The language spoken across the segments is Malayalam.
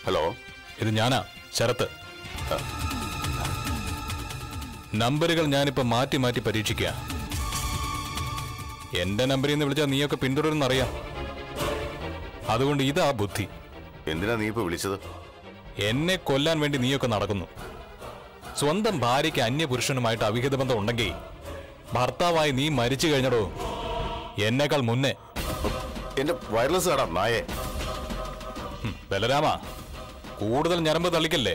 ഹലോ ഇത് ഞാനാ ശരത്ത് നമ്പറുകൾ ഞാനിപ്പോ മാറ്റി മാറ്റി പരീക്ഷിക്കുക എന്റെ നമ്പറിൽ നിന്ന് വിളിച്ചാൽ നീയൊക്കെ പിന്തുടരുന്നറിയാം അതുകൊണ്ട് ഇതാ ബുദ്ധി എന്തിനാ നീ ഇപ്പൊ വിളിച്ചത് എന്നെ കൊല്ലാൻ വേണ്ടി നീയൊക്കെ നടക്കുന്നു സ്വന്തം ഭാര്യയ്ക്ക് അന്യപുരുഷനുമായിട്ട് അവിഹിത ബന്ധം ഉണ്ടെങ്കിൽ ഭർത്താവായി നീ മരിച്ചു കഴിഞ്ഞടോ എന്നേക്കാൾ മുന്നേ എന്റെ വയർലെസ് കാടാ നായേ ഹും, ബലരാമ കൂടുതൽ ഞരമ്പ് തള്ളിക്കല്ലേ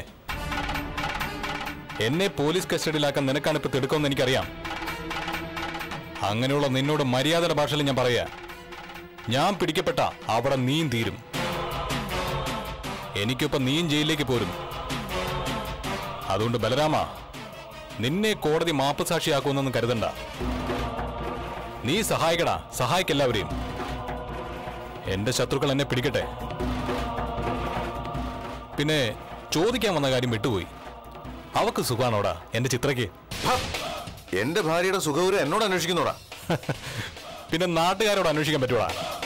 എന്നെ പോലീസ് കസ്റ്റഡിയിലാക്കാൻ നിനക്കാണ് ഇപ്പൊ തിടുക്കമെന്ന് എനിക്കറിയാം അങ്ങനെയുള്ള നിന്നോട് മര്യാദയുടെ ഭാഷയിൽ ഞാൻ പറയാ ഞാൻ പിടിക്കപ്പെട്ട അവിടെ നീയും തീരും എനിക്കൊപ്പം നീയും ജയിലിലേക്ക് പോരും അതുകൊണ്ട് ബലരാമ നിന്നെ കോടതി മാപ്പ് സാക്ഷിയാക്കുമെന്നൊന്നും കരുതണ്ട നീ സഹായിക്കടാ സഹായിക്കെല്ലാവരെയും എന്റെ ശത്രുക്കൾ എന്നെ പിടിക്കട്ടെ പിന്നെ ചോദിക്കാൻ വന്ന കാര്യം വിട്ടുപോയി അവക്ക് സുഖാണോടാ എന്റെ ചിത്രയ്ക്ക് ഹ! എന്റെ ഭാര്യയുടെ സുഖവിവരം എന്നോട് അന്വേഷിക്കുന്നോടാ പിന്നെ നാട്ടുകാരോട് അന്വേഷിക്കാൻ പറ്റൂടാ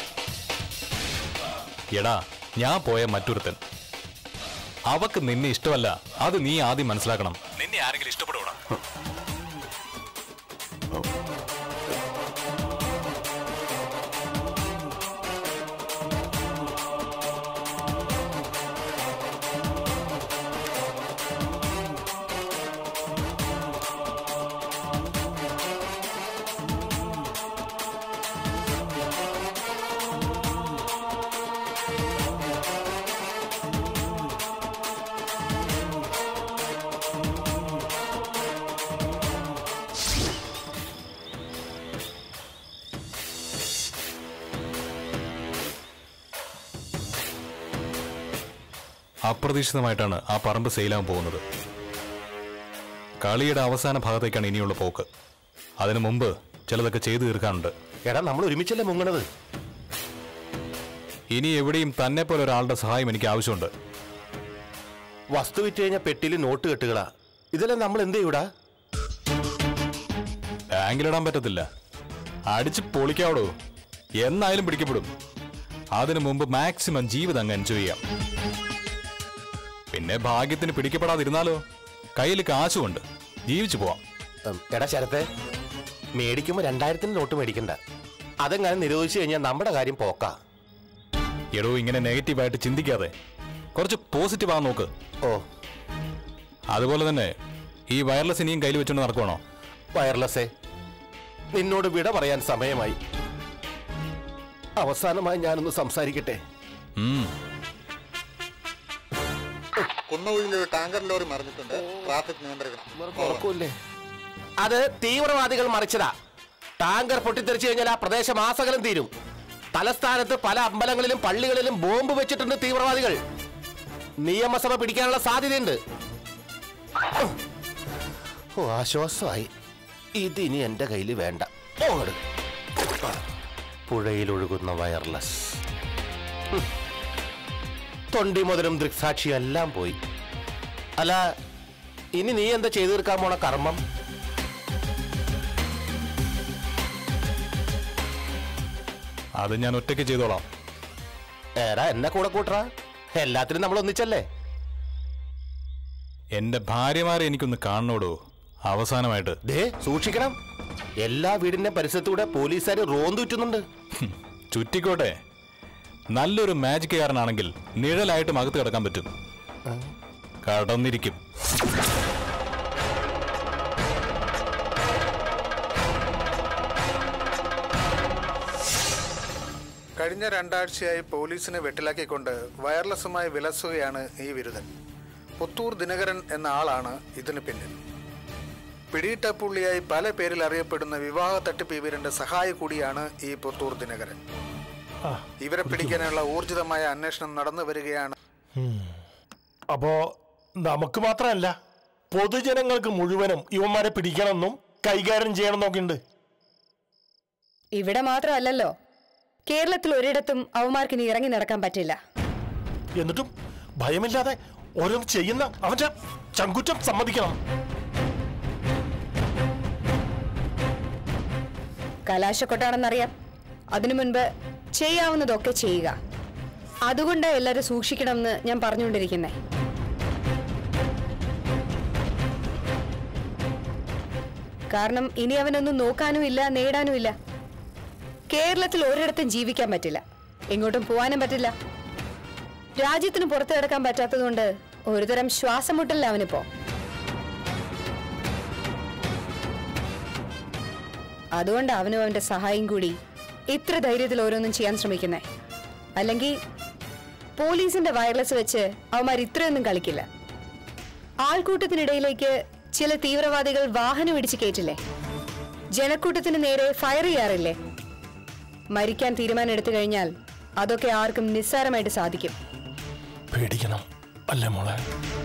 എടാ ഞാൻ പോയ മറ്റൊരുത്തൻ അവക്ക് നിന്നെ ഇഷ്ടമല്ല അത് നീ ആദ്യം മനസ്സിലാക്കണം നിന്നെ ആരെങ്കിലും ഇഷ്ടപ്പെടൂടാ അപ്രതീക്ഷിതമായിട്ടാണ് ആ പറമ്പ് സെയിലാൻ പോകുന്നത് കളിയുടെ അവസാന ഭാഗത്തേക്കാണ് ഇനിയുള്ള പോക്ക് അതിനു മുമ്പ് ചിലതൊക്കെ ചെയ്തു തീർക്കാനുണ്ട് എടാ നമ്മൾ ഒരുമിച്ചല്ലേ മുങ്ങണത് ഇനി എവിടെയും തന്നെ പോലെ ഒരാളുടെ സഹായം എനിക്ക് ആവശ്യമുണ്ട് വസ്തു വിറ്റ് കഴിഞ്ഞ പെട്ടിയിൽ നോട്ട് കെട്ടുകളാ ഇതെല്ലാം നമ്മൾ എന്ത് ചെയ്യൂടാ ബാങ്കിലിടാൻ പറ്റത്തില്ല അടിച്ച് പൊളിക്കാവടോ എന്നായാലും പിടിക്കപ്പെടും അതിനു മുമ്പ് മാക്സിമം ജീവിതം അങ്ങ് എൻജോയ് ചെയ്യാം പിന്നെ ഭാഗ്യത്തിന് പിടിക്കപ്പെടാതിരുന്നാലോ കയ്യിൽ കാശുമുണ്ട് ജീവിച്ചു പോവാം ഉം, എടാ ശരത്തെ മേടിക്കുമ്പോ രണ്ടായിരത്തിന് നോട്ട് മേടിക്കണ്ട അതെങ്ങനെ നിരോധിച്ചു കഴിഞ്ഞാൽ നമ്മുടെ കാര്യം പോക്കാ എടോ ഇങ്ങനെ നെഗറ്റീവായിട്ട് ചിന്തിക്കാതെ കുറച്ച് പോസിറ്റീവ് ആ നോക്ക് ഓ അതുപോലെ തന്നെ ഈ വയർലെസ് ഇനിയും കയ്യിൽ വെച്ചുകൊണ്ട് നടക്കുവാണോ വയർലെസ്സേ നിന്നോട് വിട പറയാൻ സമയമായി അവസാനമായി ഞാനൊന്ന് സംസാരിക്കട്ടെ ഉം കുന്നൂരിൽ ഒരു ടാങ്കർ ലോറി മറിഞ്ഞിട്ടുണ്ട് ട്രാഫിക് നിയന്ത്രിക്കണം ഉറക്കൂല്ലേ അത് തീവ്രവാദികൾ മറിച്ചതാ ടാങ്കർ പൊട്ടിത്തെറിച്ചു കഴിഞ്ഞാൽ ആ പ്രദേശം ആസകലം തീരും തലസ്ഥാനത്ത് പല അമ്പലങ്ങളിലും പള്ളികളിലും ബോംബ് വെച്ചിട്ടുണ്ട് തീവ്രവാദികൾ നിയമസഭ പിടിക്കാനുള്ള സാധ്യതയുണ്ട് ഓ ആശ്വാസമായി ഇതിനി എന്റെ കയ്യിൽ വേണ്ട ഓട് പുഴയിലൊഴുകുന്ന വയർലെസ് ഹും. തൊണ്ടി മുതലും ദൃക്സാക്ഷി എല്ലാം പോയി അല്ല ഇനി നീ എന്താ ചെയ്തു തീർക്കാൻ പോണ കർമ്മം അത് ഞാൻ ഒറ്റയ്ക്ക് ചെയ്തോളാം ഏടാ എന്നെ കൂടെ കൂട്ടറ എല്ലാത്തിനും നമ്മൾ ഒന്നിച്ചല്ലേ എന്റെ ഭാര്യമാരെ എനിക്കൊന്ന് കാണണോടോ അവസാനമായിട്ട് ദേ സൂക്ഷിക്കണം എല്ലാ വീടിന്റെ പരിസരത്തൂടെ പോലീസുകാർ റോന്തുറ്റുന്നുണ്ട് ഹും, ചുറ്റിക്കോട്ടെ നല്ലൊരു മാജിക്കുകാരനാണെങ്കിൽ നിഴലായിട്ട് അകത്ത് കിടക്കാൻ പറ്റും കടന്നിരിക്കും കഴിഞ്ഞ രണ്ടാഴ്ചയായി പോലീസിനെ വെട്ടിലാക്കിക്കൊണ്ട് വയർലെസ്സുമായി വിലസുകയാണ് ഈ വിരുദ്ധൻ പുത്തൂർ ദിനകരൻ എന്ന ആളാണ് ഇതിന് പിന്നിൽ പിടിയിട്ട പുള്ളിയായി പല പേരിൽ അറിയപ്പെടുന്ന വിവാഹ തട്ടിപ്പ് ഇവരുടെ സഹായി കൂടിയാണ് ഈ പുത്തൂർ ദിനകരൻ ഇവരെ പിടിക്കാനുള്ള ഊർജിതമായ അന്വേഷണം നടന്നു വരികയാണ് അപ്പോ നമുക്ക് മാത്രമല്ല പൊതുജനങ്ങൾക്ക് മുഴുവനും ഇവന്മാരെ പിടിക്കണമെന്നും കൈകാര്യം ചെയ്യണമെന്നൊക്കെ ഉണ്ട് ഇവിടെ മാത്രമല്ലല്ലോ കേരളത്തിൽ ഒരിടത്തും അവന്മാർക്ക് ഇനി ഇറങ്ങി നടക്കാൻ പറ്റില്ല എന്നിട്ടും ഭയമില്ലാതെ ഓരോന്ന് ചെയ്യുന്ന അവന്റെ ചങ്കുറ്റം സമ്മതിക്കണം കലാശക്കൊട്ടാണെന്നറിയാം അതിനു മുൻപ് ചെയ്യാവുന്നതൊക്കെ ചെയ്യുക അതുകൊണ്ടാ എല്ലാരും സൂക്ഷിക്കണം എന്ന് ഞാൻ പറഞ്ഞുകൊണ്ടിരിക്കുന്നേ കാരണം ഇനി അവനൊന്നും നോക്കാനും ഇല്ല നേടാനും ഇല്ല കേരളത്തിൽ ഒരിടത്തും ജീവിക്കാൻ പറ്റില്ല എങ്ങോട്ടും പോവാനും പറ്റില്ല രാജ്യത്തിന് പുറത്തു കിടക്കാൻ പറ്റാത്തതുകൊണ്ട് ഒരുതരം ശ്വാസം മുട്ടല്ല അവനിപ്പോ അതുകൊണ്ട് അവനും അവന്റെ സഹായം കൂടി ഇത്ര ധൈര്യത്തിൽ ഓരോന്നും ചെയ്യാൻ ശ്രമിക്കുന്നേ അല്ലെങ്കിൽ പോലീസിന്റെ വയർലെസ് വെച്ച് അവന്മാർ ഇത്രയൊന്നും കളിക്കില്ല ആൾക്കൂട്ടത്തിനിടയിലേക്ക് ചില തീവ്രവാദികൾ വാഹനം ഇടിച്ച് കയറ്റില്ലേ ജനക്കൂട്ടത്തിന് നേരെ ഫയർ ചെയ്യാറില്ലേ മരിക്കാൻ തീരുമാനം എടുത്തു കഴിഞ്ഞാൽ അതൊക്കെ ആർക്കും നിസ്സാരമായിട്ട് സാധിക്കും പേടിക്കണം അല്ലേ മോളെ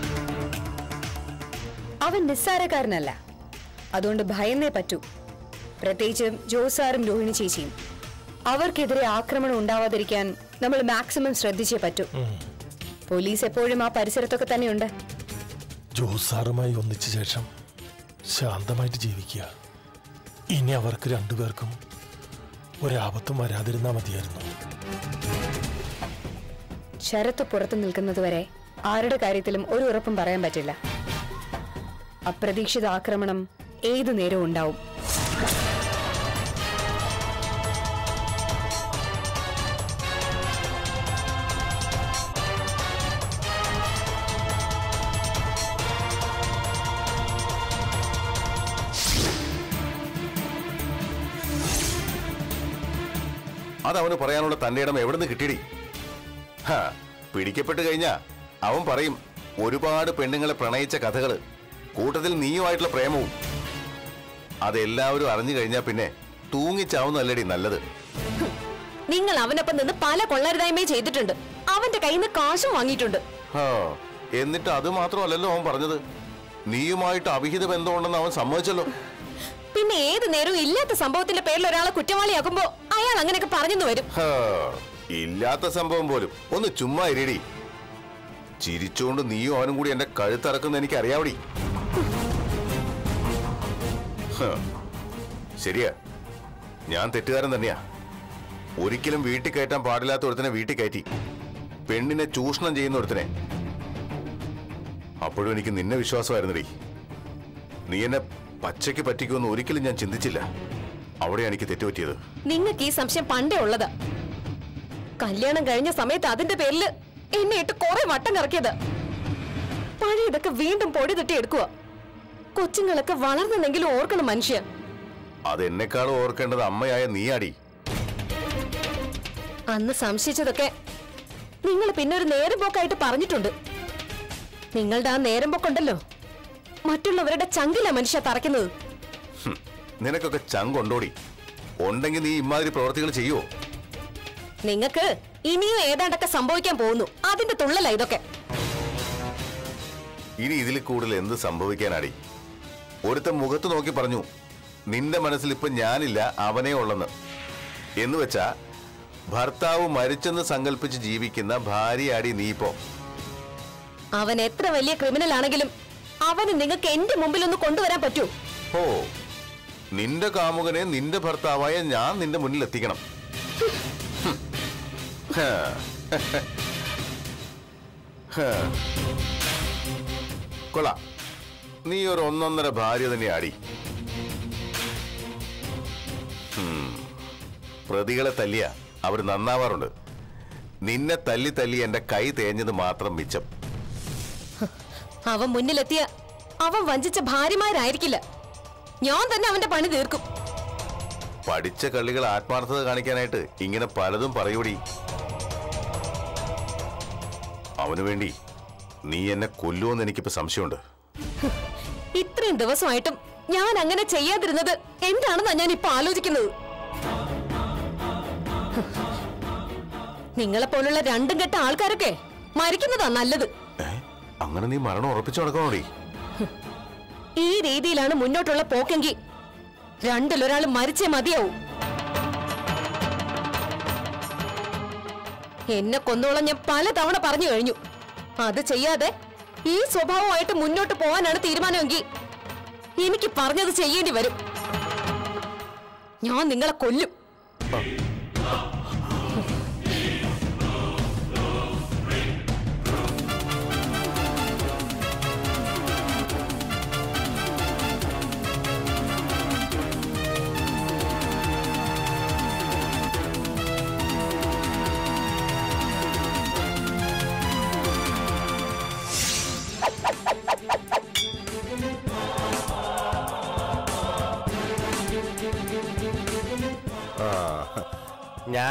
അവൻ നിസ്സാരക്കാരനല്ല അതുകൊണ്ട് ഭയന്നേ പറ്റൂ പ്രത്യേകിച്ചും ജോസാറും രോഹിണി ചേച്ചിയും അവർക്കെതിരെ ആക്രമണം ഉണ്ടാവാതിരിക്കാൻ നമ്മൾ മാക്സിമം ശ്രദ്ധിച്ചേ പറ്റൂ പോലീസ് എപ്പോഴും ആ പരിസരത്തൊക്കെ തന്നെയുണ്ട് ജോസ് സാറുമായി ഒന്നിച്ച ശേഷം ശാന്തമായിട്ട് ജീവിക്കുക ഇനി അവർക്ക് രണ്ടുപേർക്കും ഒരാപത്തും വരാതിരുന്നാ മതിയായിരുന്നു ശരത്ത് പുറത്തു നിൽക്കുന്നതുവരെ ആരുടെ കാര്യത്തിലും ഒരു ഉറപ്പും പറയാൻ പറ്റില്ല അപ്രതീക്ഷിത ആക്രമണം ഏതു നേരവും ഉണ്ടാവും അത് അവന് പറയാനുള്ള തന്റെ ഇടം എവിടെ നിന്ന് കിട്ടിയടി ഹാ പിടിക്കപ്പെട്ട് കഴിഞ്ഞാ അവൻ പറയും ഒരുപാട് പെണ്ണുങ്ങളെ പ്രണയിച്ച കഥകള് കൂട്ടത്തിൽ നീയുമായിട്ടുള്ള പ്രേമവും അതെല്ലാവരും അറിഞ്ഞു കഴിഞ്ഞാ പിന്നെ തൂങ്ങിച്ചാവുന്നല്ലടി നല്ലത് നിങ്ങൾ അവനൊപ്പം നിന്ന് പല കൊള്ളരുതായ്മയും ചെയ്തിട്ടുണ്ട് അവന്റെ കയ്യിൽ നിന്ന് കാശും വാങ്ങിയിട്ടുണ്ട് ഹാ എന്നിട്ട് അത് മാത്രമല്ലല്ലോ അവൻ പറഞ്ഞത് നീയുമായിട്ട് അവിഹിത ബന്ധമുണ്ടെന്ന് അവൻ സമ്മതിച്ചല്ലോ പിന്നെ ഏത് നേരവും ഇല്ലാത്ത സംഭവത്തിന്റെ പേരിൽ ഒരാളെ കുറ്റവാളിയാക്കുമ്പോ അയാൾ അങ്ങനെയൊക്കെ പറഞ്ഞെന്ന് വരും ഹാ, ഇല്ലാത്ത സംഭവം പോലും ഒന്ന് ചുമ്മാ ഇരിടി ചിരിച്ചുകൊണ്ട് നീയും അവനും കൂടി എന്റെ കഴുത്തറക്കുന്ന എനിക്ക് അറിയാവടി ഹാ, ശരിയാ ഞാൻ തെറ്റുകാരൻ തന്നെയാ ഒരിക്കലും വീട്ടിൽ കയറ്റാൻ പാടില്ലാത്ത ഒരുത്തനെ വീട്ടിൽ കയറ്റി പെണ്ണിനെ ചൂഷണം ചെയ്യുന്ന ഒരുത്തനെ അപ്പോഴും എനിക്ക് നിന്നെ വിശ്വാസമായിരുന്നടി നീ എന്നെ പച്ചയ്ക്ക് പറ്റിക്കുമെന്ന് ഒരിക്കലും ഞാൻ ചിന്തിച്ചില്ല അവിടെയാണ് എനിക്ക് തെറ്റുപറ്റിയത് നിങ്ങൾക്ക് ഈ സംശയം പണ്ടേ ഉള്ളതാ കല്യാണം കഴിഞ്ഞ സമയത്ത് അതിന്റെ പേരിൽ എന്നെ ഇട്ട് കുറെ വട്ടം കറക്കിയത് പഴയതൊക്കെ വീണ്ടും പൊടി തട്ടി എടുക്കുക കൊച്ചുങ്ങളൊക്കെ വളർന്നെങ്കിലും ഓർക്കണം മനുഷ്യൻ അതെന്നെക്കാളും ഓർക്കേണ്ടത് അമ്മയായ നീയാടി അന്ന് സംശയിച്ചതൊക്കെ നിങ്ങൾ പിന്നെ ഒരു നേരം പോക്കായിട്ട് പറഞ്ഞിട്ടുണ്ട് നിങ്ങളുടെ ആ നേരം പോക്കുണ്ടല്ലോ മറ്റുള്ളവരുടെ ചങ്കില മനുഷ്യ തറയ്ക്കുന്നത് ഹും, നിനക്കൊക്കെ ചങ്കൊണ്ടോടി ഉണ്ടെങ്കിൽ നീ ഇമാതിരി പ്രവർത്തികൾ ചെയ്യുവോ നിങ്ങൾക്ക് ഇനിയും ഏതാണ്ടൊക്കെ സംഭവിക്കാൻ പോകുന്നു അതിന്റെ തുള്ളല ഇതൊക്കെ ഇനി ഇതിൽ കൂടുതൽ എന്ത് സംഭവിക്കാനാടി ഒരുത്തൻ മുഖത്ത് നോക്കി പറഞ്ഞു നിന്റെ മനസ്സിൽ ഇപ്പൊ ഞാനില്ല അവനേ ഉള്ളെന്ന് എന്ന് വെച്ചാ ഭർത്താവ് മരിച്ചെന്ന് സങ്കല്പിച്ച് ജീവിക്കുന്ന ഭാര്യയാടി നീ ഇപ്പോ അവൻ എത്ര വലിയ ക്രിമിനൽ ആണെങ്കിലും അവന് നിങ്ങൾക്ക് എന്റെ മുമ്പിൽ ഒന്ന് കൊണ്ടുവരാൻ പറ്റൂ ഓ നിന്റെ കാമുകനെ നിന്റെ ഭർത്താവായ ഞാൻ നിന്റെ മുന്നിൽ എത്തിക്കണം ഹും. ഹാ. ഹാ. കൊള്ളാം നീ ഒരു ഒന്നൊന്നര ഭാര്യ തന്നെയാടി ഹും. പ്രതികളെ തല്ലിയ അവർ നന്നാവാറുണ്ട് നിന്നെ തല്ലി തല്ലി എന്റെ കൈ തേഞ്ഞത് മാത്രം മിച്ചം അവൻ മുന്നിലെത്തിയ അവൻ വഞ്ചിച്ച ഭാര്യമാരായിരിക്കില്ല ഞാൻ തന്നെ അവന്റെ പണി തീർക്കും പഠിച്ച കളികൾ ആത്മാർത്ഥത കാണിക്കാനായിട്ട് ഇങ്ങനെ പലതും പറയൂടി അവനു വേണ്ടി നീ എന്നെ കൊല്ലുമെന്ന് എനിക്കിപ്പോ സംശയമുണ്ട് ഇത്രയും ദിവസമായിട്ടും ഞാൻ അങ്ങനെ ചെയ്യാതിരുന്നത് എന്താണെന്നാ ഞാൻ ഇപ്പൊ ആലോചിക്കുന്നത് നിങ്ങളെ പോലുള്ള രണ്ടും കെട്ട ആൾക്കാരൊക്കെ മരിക്കുന്നതാ നല്ലത് ഏ അങ്ങനെ നീ മരണം ഉറപ്പിച്ചു നടക്കണോടി ഈ രീതിയിലാണ് മുന്നോട്ടുള്ള പോക്കെങ്കിൽ രണ്ടിലൊരാൾ മരിച്ചേ മതിയാവും എന്നെ കൊന്നോളം ഞാൻ പല തവണ പറഞ്ഞു കഴിഞ്ഞു അത് ചെയ്യാതെ ഈ സ്വഭാവമായിട്ട് മുന്നോട്ട് പോകാനാണ് തീരുമാനമെങ്കിൽ എനിക്ക് പറഞ്ഞത് ചെയ്യേണ്ടി വരും ഞാൻ നിങ്ങളെ കൊല്ലും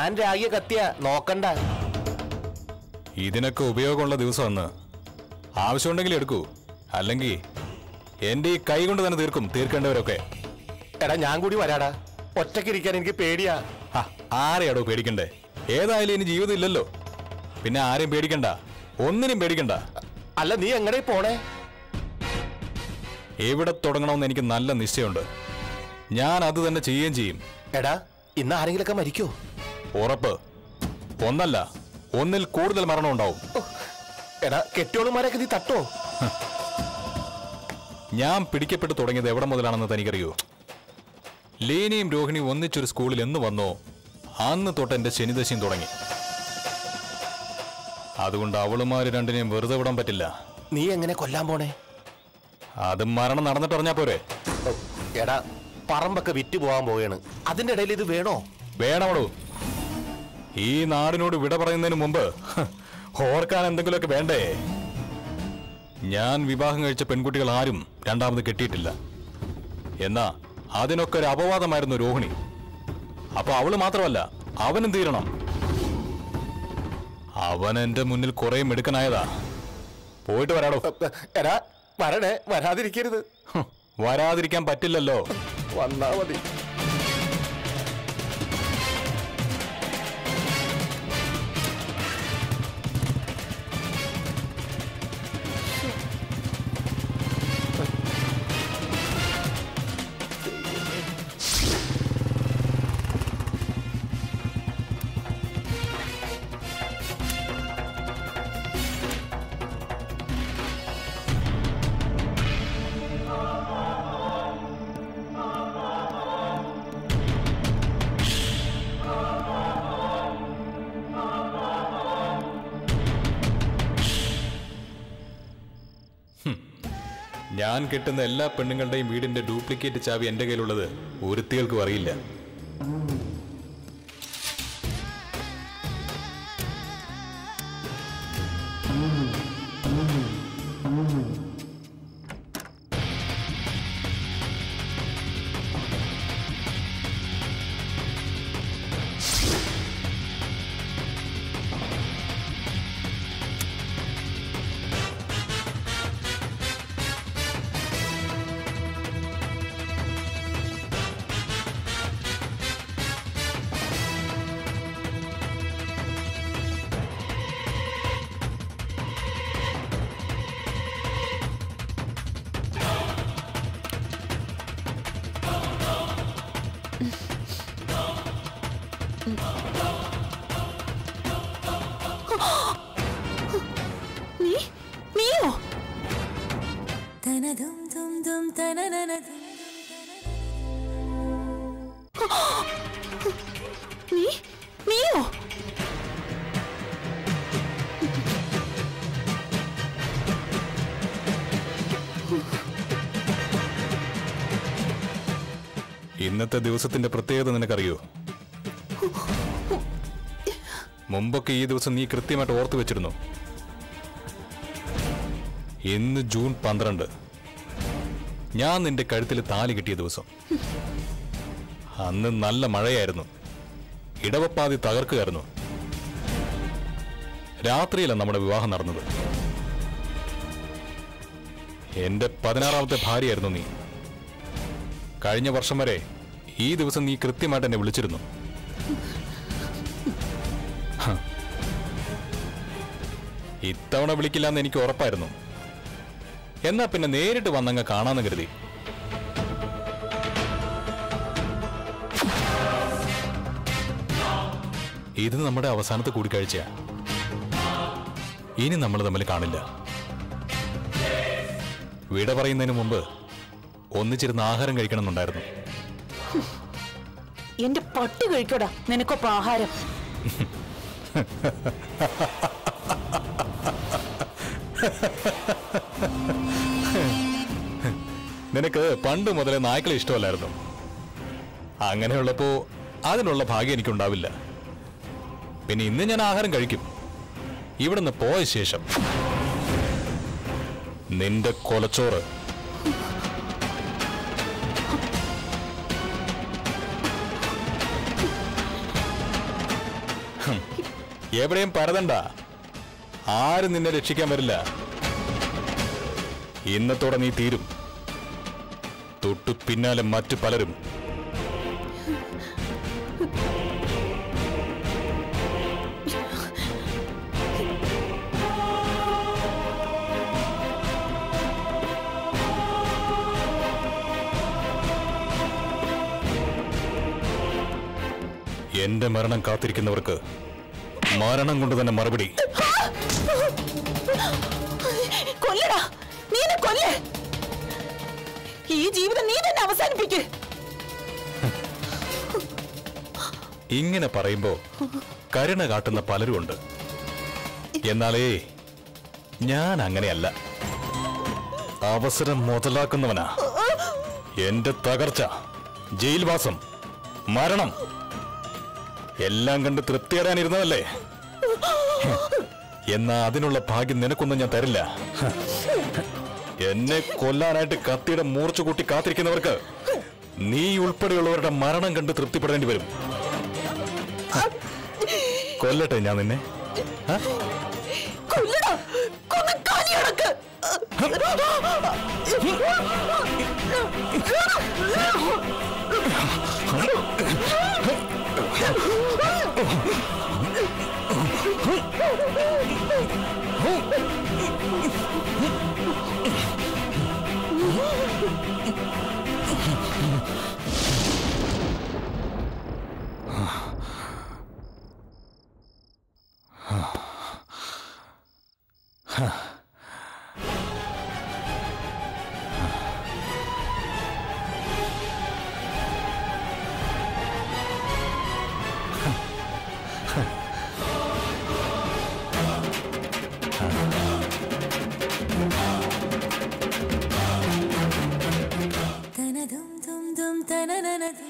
ഞാൻ രാഗിയ കത്തിയ നോക്കണ്ട ഇതിനൊക്കെ ഉപയോഗമുള്ള ദിവസം അന്ന് ആവശ്യമുണ്ടെങ്കിൽ എടുക്കൂ അല്ലെങ്കിൽ എന്റെ ഈ കൈ കൊണ്ട് തന്നെ തീർക്കും തീർക്കേണ്ടവരൊക്കെ എടാ ഞാൻ കൂടി വരാടാ ഒറ്റയ്ക്കിരിക്കാൻ എനിക്ക് പേടിയാ ആ, ആരെയാടോ പേടിക്കണ്ടേ ഏതായാലും ഇനി ജീവിതം ഇല്ലല്ലോ പിന്നെ ആരെയും പേടിക്കണ്ട ഒന്നിനും പേടിക്കണ്ട അല്ല നീ എങ്ങനെ പോണേ എവിടെ തുടങ്ങണമെന്ന് എനിക്ക് നല്ല നിശ്ചയമുണ്ട് ഞാൻ അത് തന്നെ ചെയ്യുകയും ചെയ്യും എടാ ഇന്ന് ആരെങ്കിലൊക്കെ മരിക്കോ ഉറപ്പ് ഒന്നല്ല ഒന്നിൽ കൂടുതൽ മരണം ഉണ്ടാവും എടാ കെട്ടിയോളുമാരൊക്കെ നീ തട്ടോ ഞാൻ പിടിക്കപ്പെട്ടു തുടങ്ങിയത് എവിടെ മുതലാണെന്ന് തനിക്കറിയോ ലീനയും രോഹിണിയും ഒന്നിച്ചൊരു സ്കൂളിൽ എന്ന് വന്നോ അന്ന് തൊട്ട് എന്റെ ശനിദശയും തുടങ്ങി അതുകൊണ്ട് അവളുമാര് രണ്ടിനെയും വെറുതെ വിടാൻ പറ്റില്ല നീ എങ്ങനെ കൊല്ലാൻ പോണേ അത് മരണം നടന്നിട്ടറിഞ്ഞാ പോരെ ഓ, എടാ പറമ്പൊക്കെ വിറ്റ് പോകാൻ പോവുകയാണ് അതിന്റെ ഇടയിൽ ഇത് വേണോ വേണമടോ ഈ നാടിനോട് വിട പറയുന്നതിന് മുമ്പ് ഹ്, ഓർക്കാൻ എന്തെങ്കിലുമൊക്കെ വേണ്ടേ ഞാൻ വിവാഹം കഴിച്ച പെൺകുട്ടികൾ ആരും രണ്ടാമത് കെട്ടിയിട്ടില്ല എന്നാ അതിനൊക്കെ ഒരു അപവാദമായിരുന്നു രോഹിണി അപ്പൊ അവള് മാത്രമല്ല അവനും തീരണം അവൻ എന്റെ മുന്നിൽ കുറെ മിടുക്കനായതാ പോയിട്ട് വരാടോ എടാ വരണേ വരാതിരിക്കരുത് ഹ്, വരാതിരിക്കാൻ പറ്റില്ലല്ലോ വന്നാ മതി ഞാൻ കിട്ടുന്ന എല്ലാ പെണ്ണുങ്ങളുടെയും വീടിന്റെ ഡ്യൂപ്ലിക്കേറ്റ് ചാവി എന്റെ കയ്യിലുള്ളത് ഒരുത്തികൾക്കും അറിയില്ല നീ നീയോ തനതും തും തും തനനനതും നീ നീയോ ഇന്നത്തെ ദിവസത്തിന്റെ പ്രത്യേകത നിനക്കറിയോ മുമ്പൊക്കെ ഈ ദിവസം നീ കൃത്യമായിട്ട് ഓർത്തു വെച്ചിരുന്നു ഇന്ന് ജൂൺ പന്ത്രണ്ട് ഞാൻ നിന്റെ കഴുത്തിൽ താലി കിട്ടിയ ദിവസം അന്ന് നല്ല മഴയായിരുന്നു ഇടവപ്പാതി തകർക്കുകയായിരുന്നു രാത്രിയിലാണ് നമ്മുടെ വിവാഹം നടന്നത് എന്റെ പതിനാറാമത്തെ ഭാര്യയായിരുന്നു നീ കഴിഞ്ഞ വർഷം വരെ ഈ ദിവസം നീ കൃത്യമായിട്ട് എന്നെ വിളിച്ചിരുന്നു ഹ. ഇത്തവണ വിളിക്കില്ലെന്ന് എനിക്ക് ഉറപ്പായിരുന്നു എന്നാ പിന്നെ നേരിട്ട് വന്നങ്ങ് കാണാന്ന് കരുതി ഇത് നമ്മുടെ അവസാനത്തെ കൂടിക്കാഴ്ചയാ ഇനി നമ്മൾ തമ്മിൽ കാണില്ല വിട പറയുന്നതിന് മുമ്പ് ഒന്നിച്ചിരുന്ന് ആഹാരം കഴിക്കണമെന്നുണ്ടായിരുന്നു എന്റെ പട്ടി കഴിക്കോടാ നിനക്കൊപ്പം ആഹാരം നിനക്ക് പണ്ട് മുതലേ നായ്ക്കളെ ഇഷ്ടമല്ലായിരുന്നു അങ്ങനെയുള്ളപ്പോ അതിനുള്ള ഭാഗ്യം എനിക്കുണ്ടാവില്ല പിന്നെ ഇന്ന് ഞാൻ ആഹാരം കഴിക്കും ഇവിടുന്ന് പോയ ശേഷം നിന്റെ കൊലച്ചോറ് എവിടെയും പരതണ്ട ആരും നിന്നെ രക്ഷിക്കാൻ വരില്ല ഇന്നത്തോടെ നീ തീരും തൊട്ടു പിന്നാലെ മറ്റു പലരും എന്റെ മരണം കാത്തിരിക്കുന്നവർക്ക് മരണം കൊണ്ട് തന്നെ മറുപടി കൊല്ലടാ നീ എന്നെ കൊല്ലേ ഈ ജീവിതം നീ തന്നെ അവസാനിപ്പിക്ക് ഇങ്ങനെ പറയുമ്പോ കരുണ കാട്ടുന്ന പലരുമുണ്ട് എന്നാലേ ഞാൻ അങ്ങനെയല്ല അവസരം മുതലാക്കുന്നവനാ എന്റെ തകർച്ച ജയിൽവാസം മരണം എല്ലാം കണ്ട് തൃപ്തിയടാനിരുന്നതല്ലേ എന്നാ അതിനുള്ള ഭാഗ്യം നിനക്കൊന്നും ഞാൻ തരില്ല എന്നെ കൊല്ലാനായിട്ട് കത്തിയുടെ മൂർച്ച കൂട്ടി കാത്തിരിക്കുന്നവർക്ക് നീ ഉൾപ്പെടെയുള്ളവരുടെ മരണം കണ്ട് തൃപ്തിപ്പെടേണ്ടി വരും കൊല്ലട്ടെ ഞാൻ നിന്നെ ആ? കൊല്ലടാ കൊന്ന് കാലി അടക്ക് തനതും തും തും തനനനതും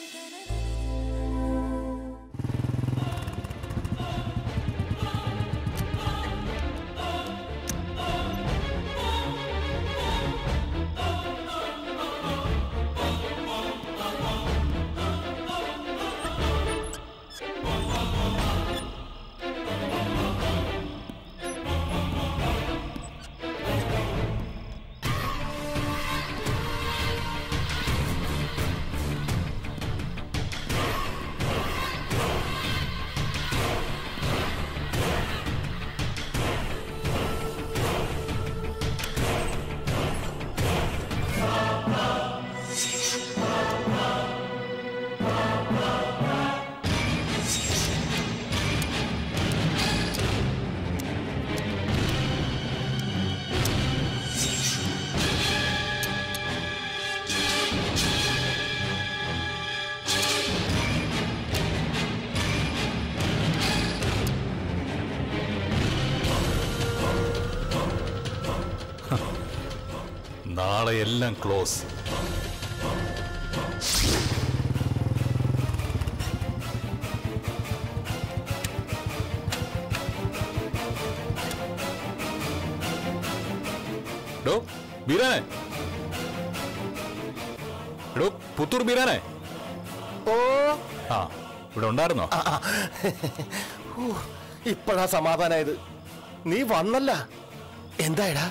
നാളെ എല്ലാം ക്ലോസ് ഡോ ബീരാനെ എടോ പുത്തൂർ ബീരാനെ ഓ ആ ഇവിടെ ഉണ്ടായിരുന്നോ ഇപ്പോഴാ സമാധാനായത് നീ വന്നല്ല എന്തായടാ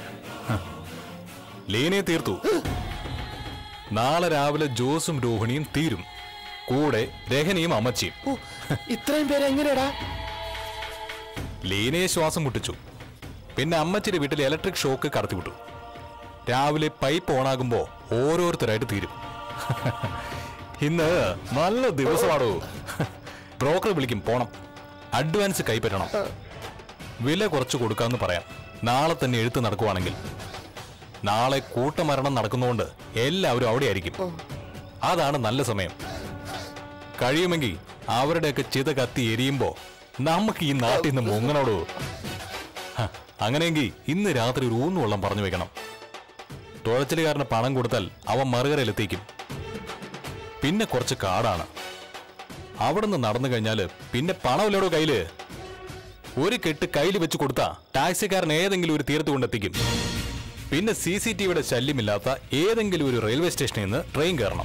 ലീനയെ തീർത്തു നാളെ രാവിലെ ജോസും രോഹിണിയും തീരും കൂടെ രഹനിയും അമ്മച്ചിയും ഓ, ഇത്രയും പേര് എങ്ങനെയാടാ ലീനയെ ശ്വാസം മുട്ടിച്ചു പിന്നെ അമ്മച്ചിയുടെ വീട്ടിൽ ഇലക്ട്രിക് ഷോക്ക് കടത്തിവിട്ടു രാവിലെ പൈപ്പ് ഓണാകുമ്പോ ഓരോരുത്തരായിട്ട് തീരും ഇന്ന് നല്ല ദിവസമാണോ ബ്രോക്കർ വിളിക്കും പോണം അഡ്വാൻസ് കൈപ്പറ്റണം വില കുറച്ച് കൊടുക്കാമെന്ന് പറയാം നാളെ തന്നെ എഴുത്ത് നടക്കുവാണെങ്കിൽ നാളെ കൂട്ടമരണം നടക്കുന്നതുകൊണ്ട് എല്ലാവരും അവിടെ ആയിരിക്കും അതാണ് നല്ല സമയം കഴിയുമെങ്കിൽ അവരുടെയൊക്കെ ചിത കത്തി എരിയുമ്പോ നമുക്ക് ഈ നാട്ടിൽ നിന്ന് മുങ്ങണോടോ ഹ, അങ്ങനെയെങ്കിൽ ഇന്ന് രാത്രി ഒരു ഊന്നുവെള്ളം പറഞ്ഞു വെക്കണം തുഴച്ചിലുകാരന് പണം കൊടുത്താൽ അവൻ മറുകരയിലെത്തിക്കും പിന്നെ കുറച്ച് കാടാണ് അവിടെ നിന്ന് നടന്നു കഴിഞ്ഞാല് പിന്നെ പണമില്ലടോ കയ്യില് ഒരു കെട്ട് കയ്യിൽ വെച്ച് കൊടുത്താ ടാക്സിക്കാരൻ ഏതെങ്കിലും ഒരു തീരത്ത് കൊണ്ടെത്തിക്കും പിന്നെ സി സി ടി വിയുടെ ശല്യമില്ലാത്ത ഏതെങ്കിലും ഒരു റെയിൽവേ സ്റ്റേഷനിൽ നിന്ന് ട്രെയിൻ കയറണം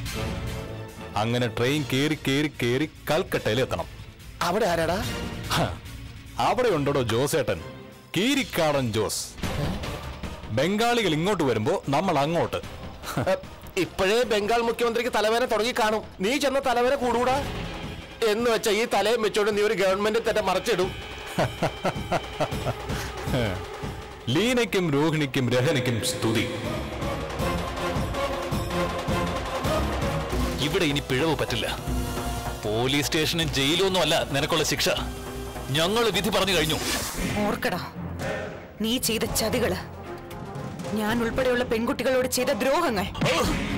അങ്ങനെ ട്രെയിൻ കേറി കേറി കേറി കൽക്കട്ടയിൽ എത്തണം അവിടെ ആരാടാ ഹ, അവിടെ ഉണ്ടോ ജോസേട്ടൻ കീരിക്കാടൻ ജോസ് ബംഗാളികൾ ഇങ്ങോട്ട് വരുമ്പോ നമ്മൾ അങ്ങോട്ട് ഏ, ഇപ്പോഴേ ബംഗാൾ മുഖ്യമന്ത്രിക്ക് തലവേന തുടങ്ങി കാണും നീ ചെന്ന തലവേന കൂടൂടാ എന്ന് വെച്ച ഈ തലയും വെച്ചോണ്ട് നീ ഒരു ഗവൺമെന്റ് തന്നെ മറച്ചിടും ലീനയ്ക്കും രോഹിണിക്കും രഹനയ്ക്കും സ്തുതി ഇവിടെ ഇനി പിഴവ് പറ്റില്ല പോലീസ് സ്റ്റേഷനും ജയിലും ഒന്നും അല്ല നിനക്കുള്ള ശിക്ഷ ഞങ്ങൾ വിധി പറഞ്ഞു കഴിഞ്ഞു ഓർക്കടാ നീ ചെയ്ത ചതികള് ഞാൻ ഉൾപ്പെടെയുള്ള പെൺകുട്ടികളോട് ചെയ്ത ദ്രോഹങ്ങൾ